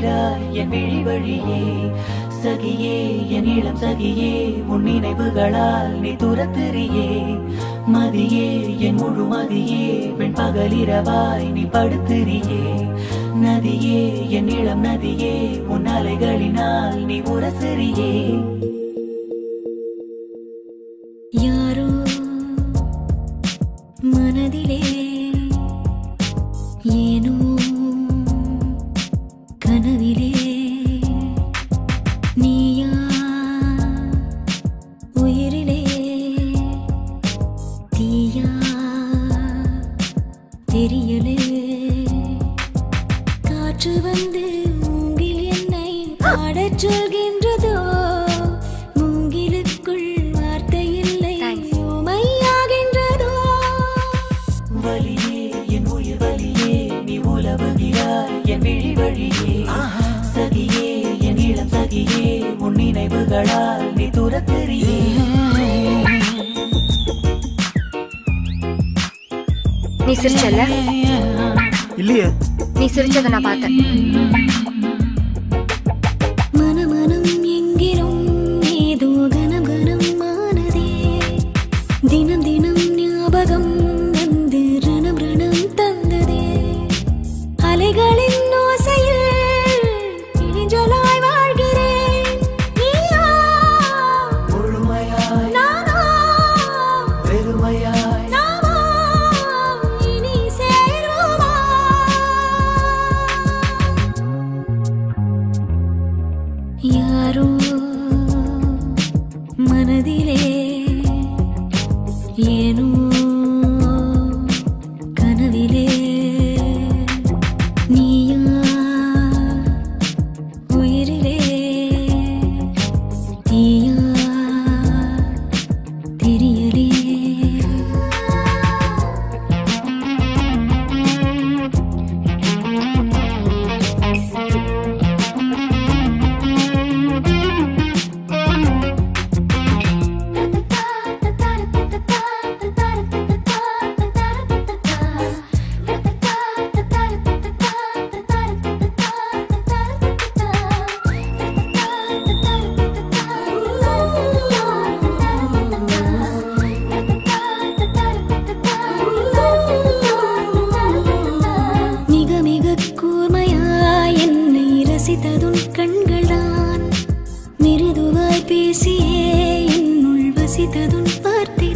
உலவுகிறாய் என் விழி வழியே சகியே என் இளம் சகியே உன் நினைவுகளால் நீ துரத்துறியே மதியே என் முழு மதியே பெண் பகலிரவாய் நீ படுத்துறியே நதியே என் இளம் நதியே உன் அலைகளினால் நீ உரசுறியே யாரோ மனதிலே ஏனோ கனவிலே நீயா உயிரிலே தீயா தெரியலே காற்று வந்து மூங்கில் என்னை பாடச் சொல்கின்றதோ மூங்கிலுக்குள் வார்த்தை இல்லை ஊமையாகின்றதோ வலியே என் உயிர் வலியே நீ உலவுகிறாய் என் விழி வழியே சகியே என் இளம் சகியே உன் நினைவுகளால் நீ துரத்துறியே நீ சிரிச்சல இல்லையே நீ சிரிச்சதை நான் பார்த்தேன் மனமனம் எங்கிலும் ஏதோ கனம் கனம் ஆனதே தினம் தினம் ஞாபகம் வந்து ரணம் ரணம் தந்ததே அலைகளின் ஓசையில் இழிஞ்சலாய் வாழ்கிறேன் நீயா முழுமையாய் நானா பெருமையாய் நாமா இனி சேருவோமா யாரோ மனதிலே ஏனோ கனவிலே நீயா உயிரிலே தீயா தெரியலே மிக மிக கூர்மையாய் என்னை ரசித்ததுன் கண்கள்தான் மிருதுவாய் பேசியே என்னுள் வசித்ததுன் வார்த்தை